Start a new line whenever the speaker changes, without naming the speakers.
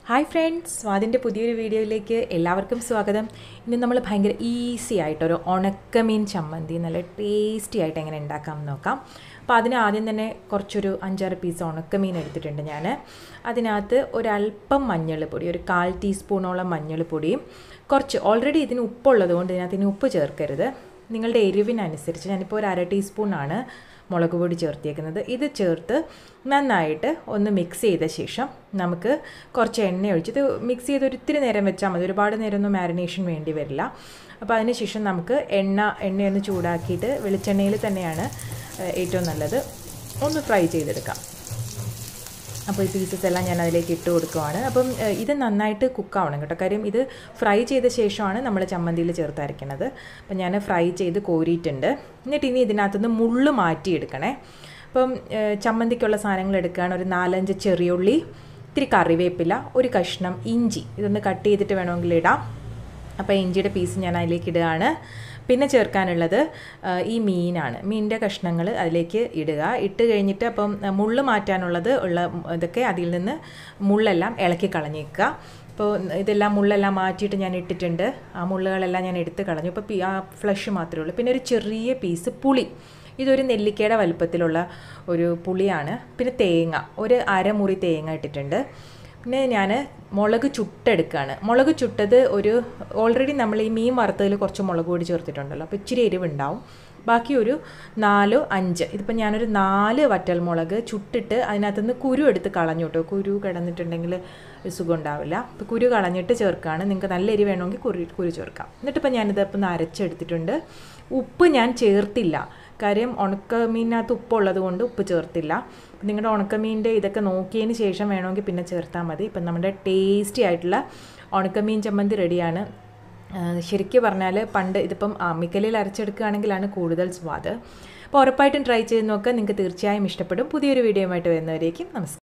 hi friends സ്വാതിൻ്റെ പുതിയൊരു വീഡിയോയിലേക്ക് എല്ലാവർക്കും സ്വാഗതം ഇന്ന് നമ്മൾ ഭയങ്കര ഈസി ആയിട്ടൊരു ഉണക്കമീൻ ചമ്മന്തി നല്ല ടേസ്റ്റി ആയിട്ട് എങ്ങനെ ഉണ്ടാക്കാം എന്ന് നോക്കാം അപ്പോൾ അതിന് ആദ്യം തന്നെ കുറച്ചൊരു അഞ്ചാറ് പീസ് ഉണക്കമീൻ എടുത്തിട്ടുണ്ട് ഞാൻ അതിനകത്ത് ഒരല്പം മഞ്ഞൾപ്പൊടി ഒരു കാൽ ടീസ്പൂണോളം മഞ്ഞൾപ്പൊടിയും കുറച്ച് ഓൾറെഡി ഇതിന് ഉപ്പുള്ളത് കൊണ്ട് ഇതിനകത്ത് ഇനി ഉപ്പ് ചേർക്കരുത് നിങ്ങളുടെ എരിവിനനുസരിച്ച് ഞാനിപ്പോൾ ഒരു അര ടീസ്പൂണാണ് മുളക് പൊടി ചേർത്തിയേക്കുന്നത് ഇത് ചേർത്ത് നന്നായിട്ട് ഒന്ന് മിക്സ് ചെയ്ത ശേഷം നമുക്ക് കുറച്ച് എണ്ണ ഒഴിച്ച് ഇത് മിക്സ് ചെയ്ത് ഒരിത്തിരി നേരം വെച്ചാൽ മതി ഒരുപാട് നേരമൊന്നും മാരിനേഷൻ വേണ്ടി വരില്ല അപ്പോൾ അതിന് ശേഷം നമുക്ക് എണ്ണ എണ്ണയൊന്ന് ചൂടാക്കിയിട്ട് വെളിച്ചെണ്ണയിൽ തന്നെയാണ് ഏറ്റവും നല്ലത് ഒന്ന് ഫ്രൈ ചെയ്തെടുക്കാം അപ്പോൾ ഈ പീസസ് എല്ലാം ഞാൻ അതിലേക്ക് ഇട്ട് കൊടുക്കുവാണ് അപ്പം ഇത് നന്നായിട്ട് കുക്കാവണം കേട്ടോ കാര്യം ഇത് ഫ്രൈ ചെയ്ത ശേഷമാണ് നമ്മൾ ചമ്മന്തിയിൽ ചേർത്ത് അരയ്ക്കുന്നത് അപ്പം ഞാൻ ഫ്രൈ ചെയ്ത് കോരിയിട്ടുണ്ട് എന്നിട്ട് ഇനി ഇതിനകത്തുനിന്ന് മുള്ള് മാറ്റിയെടുക്കണേ അപ്പം ചമ്മന്തിക്കുള്ള സാധനങ്ങൾ എടുക്കുകയാണ് ഒരു നാലഞ്ച് ചെറിയുള്ളി ഇത്തിരി കറിവേപ്പില ഒരു കഷ്ണം ഇഞ്ചി ഇതൊന്ന് കട്ട് ചെയ്തിട്ട് വേണമെങ്കിൽ ഇടാം അപ്പോൾ ഇഞ്ചിയുടെ പീസ് ഞാൻ അതിലേക്ക് ഇടുകയാണ് പിന്നെ ചേർക്കാനുള്ളത് ഈ മീനാണ് മീനിൻ്റെ കഷ്ണങ്ങൾ അതിലേക്ക് ഇടുക ഇട്ട് കഴിഞ്ഞിട്ട് അപ്പം മുള്ള് മാറ്റാനുള്ളത് ഉള്ള ഇതൊക്കെ അതിൽ നിന്ന് മുള്ളെല്ലാം ഇളക്കി കളഞ്ഞേക്കുക അപ്പോൾ ഇതെല്ലാം മുള്ളെല്ലാം മാറ്റിയിട്ട് ഞാൻ ഇട്ടിട്ടുണ്ട് ആ മുള്ളുകളെല്ലാം ഞാൻ എടുത്ത് കളഞ്ഞു ഇപ്പോൾ ആ ഫ്ലഷ് മാത്രമേ ഉള്ളൂ പിന്നെ ഒരു ചെറിയ പീസ് പുളി ഇതൊരു നെല്ലിക്കയുടെ വലുപ്പത്തിലുള്ള ഒരു പുളിയാണ് പിന്നെ തേങ്ങ ഒരു അരമുറി തേങ്ങ ഇട്ടിട്ടുണ്ട് പിന്നെ ഞാൻ മുളക് ചുട്ടെടുക്കുകയാണ് മുളക് ചുട്ടത് ഒരു ഓൾറെഡി നമ്മൾ ഈ മീൻ വറുത്തതിൽ കുറച്ച് മുളക് പൊടി ചേർത്തിട്ടുണ്ടല്ലോ അപ്പോൾ ഇച്ചിരി എരിവുണ്ടാവും ബാക്കി ഒരു നാലോ അഞ്ച് ഇതിപ്പോൾ ഞാനൊരു നാല് വറ്റൽ മുളക് ചുട്ടിട്ട് അതിനകത്തുനിന്ന് കുരു എടുത്ത് കളഞ്ഞു കേട്ടോ കുരു കിടന്നിട്ടുണ്ടെങ്കിൽ സുഖം ഉണ്ടാവില്ല അപ്പോൾ കുരു കളഞ്ഞിട്ട് ചേർക്കുകയാണ് നിങ്ങൾക്ക് നല്ല എരി വേണമെങ്കിൽ കുരു കുരു ചേർക്കാം എന്നിട്ടിപ്പോൾ ഞാനിത് ഇപ്പം ഒന്ന് അരച്ചെടുത്തിട്ടുണ്ട് ഉപ്പ് ഞാൻ ചേർത്തില്ല കാര്യം ഉണക്കമീനകത്ത് ഉപ്പുള്ളത് കൊണ്ട് ഉപ്പ് ചേർത്തില്ല നിങ്ങളുടെ ഉണക്കമീൻ്റെ ഇതൊക്കെ നോക്കിയതിന് ശേഷം വേണമെങ്കിൽ പിന്നെ ചേർത്താൽ മതി ഇപ്പം നമ്മുടെ ടേസ്റ്റി ആയിട്ടുള്ള ഉണക്കമീൻ ചമ്മന്തി റെഡിയാണ് ശരിക്കും പറഞ്ഞാൽ പണ്ട് ഇതിപ്പം അമ്മിക്കല്ലിൽ അരച്ചെടുക്കുകയാണെങ്കിലാണ് കൂടുതൽ സ്വാദ് അപ്പോൾ ഉറപ്പായിട്ടും ട്രൈ ചെയ്ത് നോക്കുക നിങ്ങൾക്ക് തീർച്ചയായും ഇഷ്ടപ്പെടും പുതിയൊരു വീഡിയോയുമായിട്ട് വരുന്നവരേക്കും നമസ്കാരം